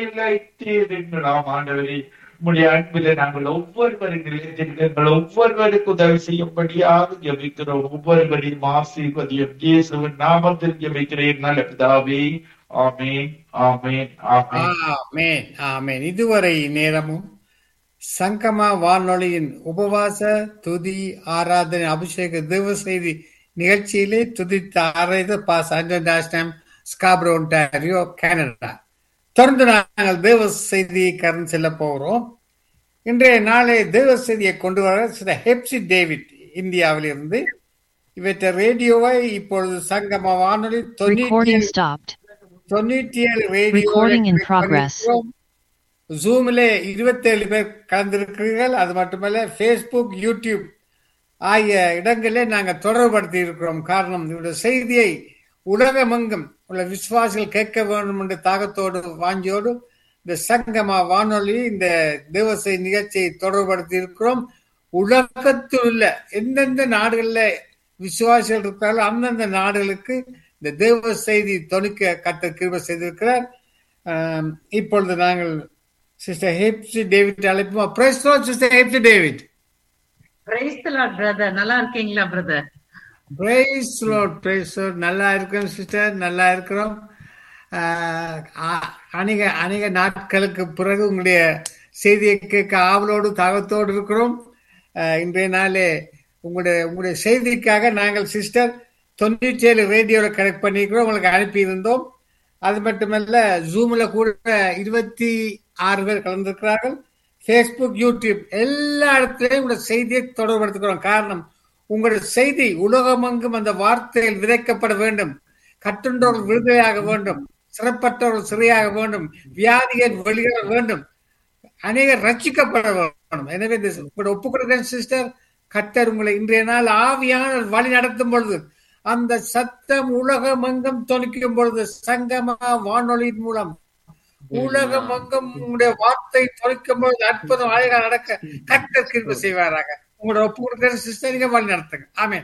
நிலைத்திருக்கலாம் ஆண்டவரே உம்முடைய அன்பில நாங்கள் ஒவ்வொருவரும் நிலைத்திருக்கிறோம் ஒவ்வொருவருக்கு உதவி செய்யும்படியாக ஜெபிக்கிறோம் ஒவ்வொருவரையும் ஆசீர்வதியும் இயேசுவின் நாமத்தில் ஜெபிக்கிறேன் நல்ல பிதாவே ஆமென் ஆமென் ஆமென் ஆமென் ஆமென் இதுவரை நேரமும் சங்கமா வானொலியின் உபவாச துதி ஆராதனை அபிஷேக தேவ செய்தி நிகழ்ச்சியிலே துதித்த ஆராய்ந்த பாஸ் அண்டர்நேஷனல் ஸ்காப்ரோ ஒன்டாரியோ கனடா தொடர்ந்து நாங்கள் தேவ செய்தியை கடன் செல்ல போகிறோம் இன்றைய நாளே தேவ செய்தியை கொண்டு வர சில ஹெப்சி டேவிட் இந்தியாவிலிருந்து இவற்றை ரேடியோவை இப்பொழுது சங்கம வானொலி தொண்ணூற்றி Recording stopped. தொண்ணூற்றி ஏழு ரேடியோ Recording in progress. ஜூமிலே இருபத்தேழு பேர் கலந்திருக்கிறீர்கள் அது மட்டுமல்ல ஃபேஸ்புக் யூடியூப் ஆகிய இடங்களில் நாங்கள் தொடர்படுத்தி இருக்கிறோம் காரணம் இவருடைய செய்தியை உலகமெங்கும் உள்ள விசுவாசிகள் கேட்க வேண்டும் என்ற தாகத்தோடு வாஞ்சியோடு இந்த சங்கமா வானொலி இந்த தேவசை நிகழ்ச்சியை தொடர்படுத்தி இருக்கிறோம் உலகத்தில் உள்ள எந்தெந்த நாடுகளில் விசுவாசிகள் இருக்கிறார்களோ அந்தந்த நாடுகளுக்கு இந்த தேவ செய்தி தொணிக்க கத்த கிருப செய்திருக்கிறார் ஆம், இப்பொழுது நாங்கள் சிஸ்டர் ஹேப்சி டேவிட் அழைப்போம் praise sister Hepsi David praise brother நல்லா இருக்கீங்களா பிரதர் பிரைஸ் லார்ட் பிரைஸ் நல்லா இருக்கிறோம் சிஸ்டர் நல்லா இருக்கிறோம் ஆஹ், அ- அநேக அநேக நாட்களுக்கு பிறகு உங்களுடைய செய்தியை கேட்க ஆவலோடு தாகத்தோடு இருக்கிறோம் ஆஹ், இன்றைய நாளே உங்களுடைய உங்களுடைய செய்திக்காக நாங்கள் சிஸ்டர் தொண்ணூற்றி ஏழு ரேடியோவில் கனெக்ட் பண்ணியிருக்கிறோம் உங்களுக்கு அனுப்பியிருந்தோம் அது மட்டுமல்ல ஜூமில் கூட இருபத்தி ஆறு பேர் கலந்திருக்கிறார்கள் ஃபேஸ்புக் யூடியூப் எல்லா இடத்துலையும் உங்களோட செய்தியை தொடர்படுத்துகிறோம் காரணம் உங்களுடைய செய்தி உலகமெங்கும் அந்த வார்த்தையில் விதைக்கப்பட வேண்டும் கட்டுண்டவர்கள் விடுதலையாக வேண்டும் சிறப்பற்றவர்கள் சிறையாக வேண்டும் வியாதிகள் வெளியேற வேண்டும் அநேகர் ரட்சிக்கப்பட வேண்டும் எனவே இந்த உங்களோட ஒப்புக் கொடுக்கிறேன் சிஸ்டர் கத்தர் உங்களை இன்றைய நாள் ஆவியான வழி நடத்தும் பொழுது அந்த சத்தம் உலகமெங்கும் தொனிக்கும் பொழுது சங்கமா வானொலியின் மூலம் உலகமெங்கும் உங்களுடைய வார்த்தை தொலைக்கும் பொழுது அற்புதம் அழகா நடக்க கத்தர் கிருபை செய்வாராக உங்களோட ஒப்பு கொடுக்கிற சிஸ்டர் நீங்க வழி நடத்துங்க amen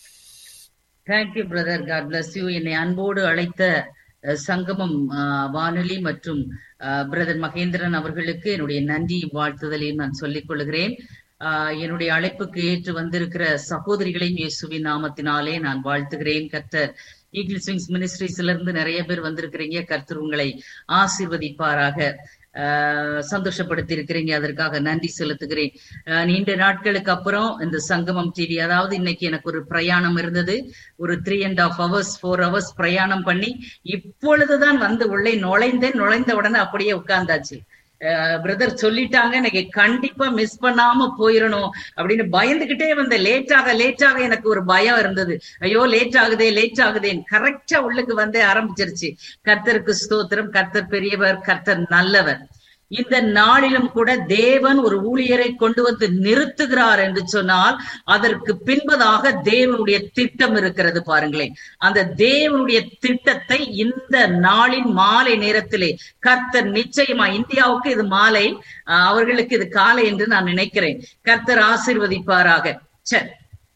thank you brother God bless you என்னை அன்போடு அழைத்த அஹ், சங்கமம் அஹ், வானொலி மற்றும் பிரதர் மகேந்திரன் அவர்களுக்கு என்னுடைய நன்றி வாழ்த்துதலையும் நான் சொல்லிக் கொள்கிறேன் அஹ், என்னுடைய அழைப்புக்கு ஏற்று வந்திருக்கிற சகோதரிகளையும் இயேசுவின் நாமத்தினாலே நான் வாழ்த்துகிறேன் கர்த்தர் ஈகிள் ஸ்விங்ஸ் மினிஸ்ட்ரிஸ்ல இருந்து நிறைய பேர் வந்திருக்கிறீங்க கர்த்தர் உங்களை ஆசீர்வதிப்பாராக ஆஹ் சந்தோஷப்படுத்தி இருக்கிறீங்க அதற்காக நன்றி செலுத்துகிறேன் ஆஹ் நீண்ட நாட்களுக்கு அப்புறம் இந்த சங்கமம் டிவி அதாவது இன்னைக்கு எனக்கு ஒரு பிரயாணம் இருந்தது ஒரு three and half hours four hours பிரயாணம் பண்ணி இப்பொழுதுதான் வந்து உள்ளே நுழைந்தேன் நுழைந்த உடனே அப்படியே உட்கார்ந்தாச்சு பிரதர் சொல்லிட்டாங்க எனக்கு கண்டிப்பா மிஸ் பண்ணாம போயிடணும் அப்படின்னு பயந்துகிட்டே வந்தேன் லேட்டாக லேட்டாக எனக்கு ஒரு பயம் இருந்தது ஐயோ லேட் ஆகுதே லேட் ஆகுதே கரெக்டா உள்ளுக்கு வந்தே ஆரம்பிச்சிருச்சு கர்த்தருக்கு ஸ்தோத்திரம் கர்த்தர் பெரியவர் கர்த்தர் நல்லவர் இந்த நாளிலும் கூட தேவன் ஒரு ஊழியரை கொண்டு வந்து நிறுத்துகிறார் என்று சொன்னால் அதற்கு பின்பதாக தேவனுடைய திட்டம் இருக்கிறது பாருங்களேன் அந்த தேவனுடைய திட்டத்தை இந்த நாளின் மாலை நேரத்திலே கர்த்தர் நிச்சயமா இந்தியாவுக்கு இது மாலை அஹ் அவர்களுக்கு இது காலை என்று நான் நினைக்கிறேன் கர்த்தர் ஆசீர்வதிப்பாராக சரி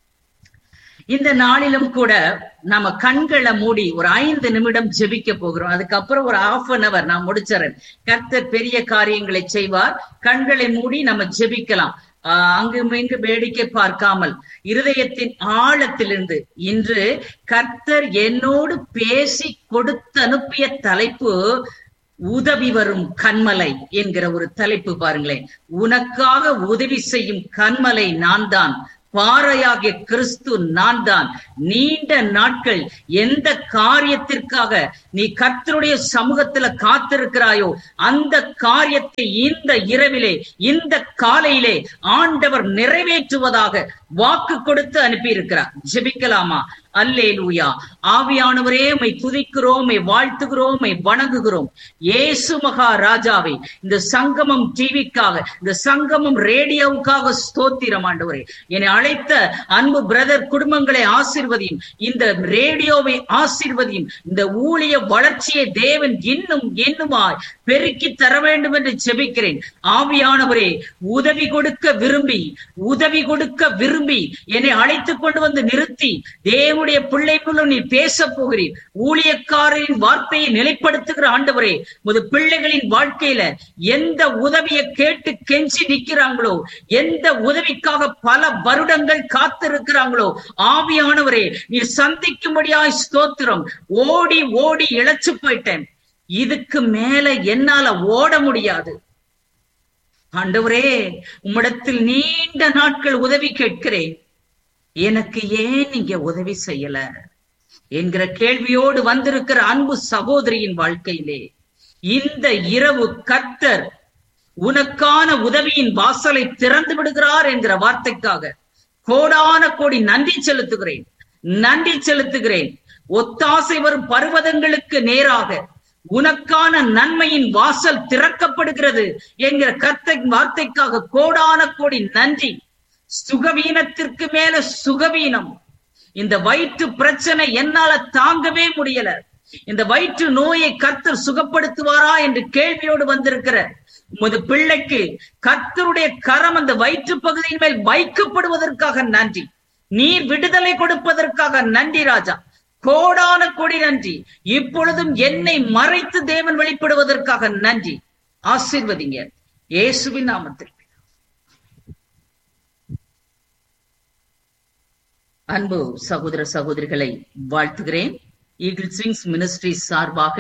இந்த நாளிலும் கூட நம்ம கண்களை மூடி ஒரு ஐந்து நிமிடம் ஜெபிக்க போகிறோம் அதுக்கப்புறம் ஒரு ஹாஃப் அன் அவர் நான் முடிச்சிடறேன் கர்த்தர் பெரிய காரியங்களை செய்வார் கண்களை மூடி நம்ம ஜெபிக்கலாம் ஆஹ் அங்கும் இங்கு வேடிக்கை பார்க்காமல் இருதயத்தின் ஆழத்திலிருந்து இன்று கர்த்தர் என்னோடு பேசி கொடுத்து அனுப்பிய தலைப்பு உதவி வரும் கண்மலை என்கிற ஒரு தலைப்பு பாருங்களேன் உனக்காக உதவி செய்யும் கண்மலை நான் தான் பாறையாகிய கிறிஸ்து நான் தான் நீண்ட நாட்கள் எந்த காரியத்திற்காக நீ கர்த்தருடைய சமூகத்துல காத்திருக்கிறாயோ அந்த காரியத்தை இந்த இரவிலே இந்த காலையிலே ஆண்டவர் நிறைவேற்றுவதாக வாக்கு கொடுத்து அனுப்பியிருக்கிறார் ஜெபிக்கலாமா அல்லேலூயா ஆவியானவரே உம்மை துதிக்கிறோம் உம்மை வாழ்த்துகிறோம் உம்மை வணங்குகிறோம் இயேசு மகா ராஜாவை இந்த சங்கமம் டிவிக்காக இந்த சங்கமம் ரேடியோவுக்காக ஸ்தோத்திரம் ஆண்டவரே என்னை அழைத்த அன்பு பிரதர் குடும்பங்களை ஆசீர்வதியும் இந்த ரேடியோவை ஆசீர்வதியும் இந்த ஊழிய வளர்ச்சியை தேவன் இன்னும் இன்னுமாய் பெருக்கி தர வேண்டும் என்று ஜெபிக்கிறேன் ஆவியானவரே உதவி கொடுக்க விரும்பி உதவி கொடுக்க விரும்பி என்னை அழைத்துக் கொண்டு வந்து நிறுத்தி தேவனுடைய பிள்ளை போல நீ பேச போகிறீர் ஊழியக்காரரின் வார்த்தையை நிலைப்படுத்துகிற ஆண்டவரே முது பிள்ளைகளின் வாழ்க்கையில எந்த உதவியை கேட்டு கெஞ்சி நிக்கிறாங்களோ எந்த உதவிக்காக பல வருடங்கள் காத்திருக்கிறாங்களோ ஆவியானவரே நீ சந்திக்கும்படியாய் ஸ்தோத்திரம் ஓடி ஓடி இழைச்சு போயிட்டேன் இதுக்கு மேல என்னால ஓட முடியாது ஆண்டவரே உம்மிடத்தில் நீண்ட நாட்கள் உதவி கேட்கிறேன் எனக்கு ஏன் நீங்க உதவி செய்யல என்கிற கேள்வியோடு வந்திருக்கிற அன்பு சகோதரியின் வாழ்க்கையிலே இந்த இரவு கர்த்தர் உனக்கான உதவியின் வாசலை திறந்து விடுகிறார் என்கிற வார்த்தைக்காக கோடான கோடி நன்றி செலுத்துகிறேன் நன்றி செலுத்துகிறேன் ஒத்தாசை வரும் பர்வதங்களுக்கு நேராக உனக்கான நன்மையின் வாசல் திறக்கப்படுகிறது என்கிற கர்த்த வார்த்தைக்காக கோடான கோடி நன்றி சுகவீனத்திற்கு மேல சுகவீனம் இந்த வயிற்று பிரச்சனை என்னால தாங்கவே முடியல இந்த வயிற்று நோயை கர்த்தர் சுகப்படுத்துவாரா என்று கேள்வியோடு வந்திருக்கிற உமது பிள்ளைக்கு கர்த்தருடைய கரம் அந்த வயிற்று பகுதியின் மேல் வைக்கப்படுவதற்காக நன்றி நீர் விடுதலை கொடுப்பதற்காக நன்றி ராஜா கோடான கொடி நன்றி இப்பொழுதும் என்னை மறைத்து தேவன் வெளிப்படுவதற்காக நன்றி ஆசீர்வதிங்க இயேசுவின் நாமத்தில் அன்பு சகோதர சகோதரிகளை வாழ்த்துகிறேன் ஈகிள் ஸ்விங்ஸ் மினிஸ்ட்ரி சார்பாக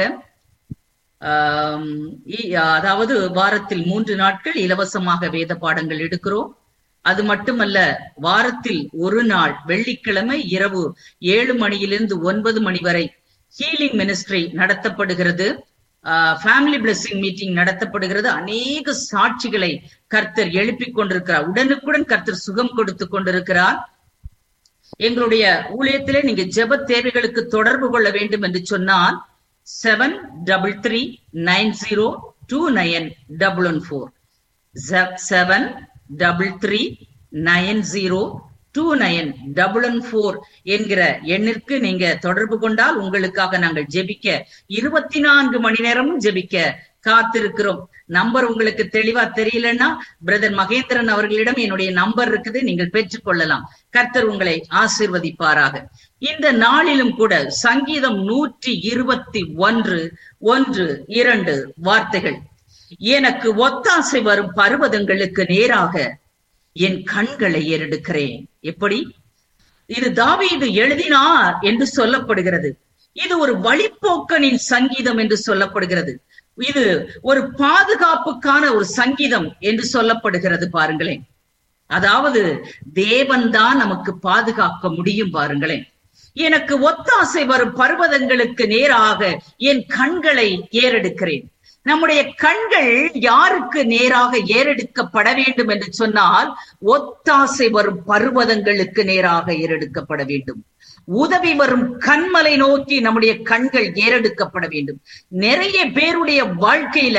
ஆம், இ- அதாவது வாரத்தில் மூன்று நாட்கள் இலவசமாக வேத பாடங்கள் எடுக்கிறோம் அது மட்டுமல்ல வாரத்தில் ஒரு நாள் வெள்ளிக்கிழமை இரவு ஏழு மணியிலிருந்து ஒன்பது மணி வரை ஹீலிங் மினிஸ்ட்ரி நடத்தப்படுகிறது ஃபேமிலி பிளெஸிங் மீட்டிங் நடத்தப்படுகிறது அநேக சாட்சிகளை கர்த்தர் எழுப்பிக் கொண்டிருக்கிறார் உடனுக்குடன் கர்த்தர் சுகம் கொடுத்து கொண்டிருக்கிறார் எங்களுடைய ஊழியத்திலே நீங்க ஜெப தேவைகளுக்கு தொடர்பு கொள்ள வேண்டும் என்று சொன்னால் seven double three nine zero two nine double one four seven double three nine zero two nine double one four என்கிற எண்ணிற்கு நீங்க தொடர்பு கொண்டால் உங்களுக்காக நாங்கள் ஜெபிக்க இருபத்தி நான்கு மணி நேரமும் ஜெபிக்க காத்திருக்கிறோம் நம்பர் உங்களுக்கு தெளிவா தெரியலன்னா பிரதர் மகேந்திரன் அவர்களிடம் என்னுடைய நம்பர் இருக்குது நீங்கள் பெற்றுக்கொள்ளலாம் கர்த்தர் உங்களை ஆசீர்வதிப்பாராக இந்த நாளிலும் கூட சங்கீதம் நூற்றி இருபத்தி ஒன்று ஒன்று இரண்டு வார்த்தைகள் எனக்கு ஒத்தாசை வரும் பர்வதங்களுக்கு நேராக என் கண்களை ஏறெடுக்கிறேன் எப்படி இது தாவீது எழுதினார் என்று சொல்லப்படுகிறது இது ஒரு வழிப்போக்கனின் சங்கீதம் என்று சொல்லப்படுகிறது இது ஒரு பாதுகாப்புக்கான ஒரு சங்கீதம் என்று சொல்லப்படுகிறது பாருங்களேன் அதாவது தேவன் தான் நமக்கு பாதுகாக்க முடியும் பாருங்களேன் எனக்கு ஒத்தாசை வரும் பர்வதங்களுக்கு நேராக என் கண்களை ஏறெடுக்கிறேன் நம்முடைய கண்கள் யாருக்கு நேராக ஏறெடுக்கப்பட வேண்டும் என்று சொன்னால் ஒத்தாசை வரும் பர்வதங்களுக்கு நேராக ஏறெடுக்கப்பட வேண்டும் உதவி வரும் கண்மலை நோக்கி நம்முடைய கண்கள் ஏறெடுக்கப்பட வேண்டும் நிறைய பேருடைய வாழ்க்கையில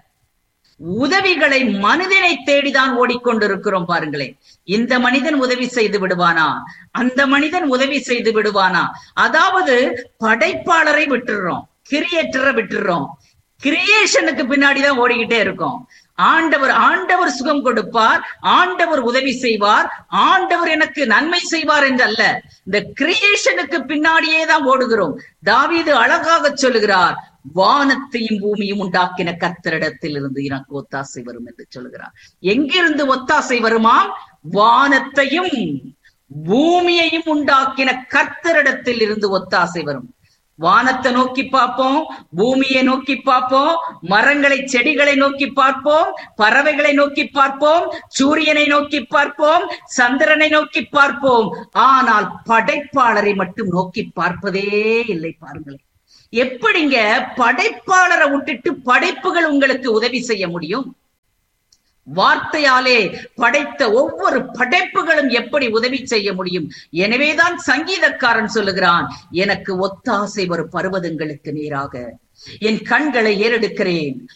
உதவிகளை மனிதனை தேடிதான் ஓடிக்கொண்டிருக்கிறோம் பாருங்களேன் இந்த மனிதன் உதவி செய்து விடுவானா அந்த மனிதன் உதவி செய்து விடுவானா அதாவது படைப்பாளரை விட்டுடுறோம் கிரியேட்டரை விட்டுடுறோம் கிரியேஷனுக்கு பின்னாடிதான் ஓடிக்கிட்டே இருக்கோம் ஆண்டவர் ஆண்டவர் சுகம் கொடுப்பார் ஆண்டவர் உதவி செய்வார் ஆண்டவர் எனக்கு நன்மை செய்வார் என்று அல்ல இந்த கிரியேஷனுக்கு பின்னாடியே தான் ஓடுகிறோம் தாவீது அழகாக சொல்லுகிறார் வானத்தையும் பூமியும் உண்டாக்கின கர்த்தரிடத்தில் இருந்து எனக்கு ஒத்தாசை வரும் என்று சொல்லுகிறார் எங்கிருந்து ஒத்தாசை வருமாம் வானத்தையும் பூமியையும் உண்டாக்கின கர்த்தரிடத்தில் இருந்து ஒத்தாசை வரும் வானத்தை நோக்கி பார்ப்போம் பூமியை நோக்கி பார்ப்போம் மரங்களை செடிகளை நோக்கி பார்ப்போம் பறவைகளை நோக்கி பார்ப்போம் சூரியனை நோக்கி பார்ப்போம் சந்திரனை நோக்கி பார்ப்போம் ஆனால் படைப்பாளரை மட்டும் நோக்கி பார்ப்பதே இல்லை பாருங்களேன் எப்படிங்க படைப்பாளரை விட்டுட்டு படைப்புகள் உங்களுக்கு உதவி செய்ய முடியும் வார்த்தையாலே படைத்த ஒவ்வொரு படைப்புகளும் எப்படி உதவி செய்ய முடியும் எனவேதான் சங்கீதக்காரன் சொல்லுகிறான் எனக்கு ஒத்தாசை வரும் பர்வதங்களுக்கு நேராக என் கண்களை ஏறெடுக்கிறேன்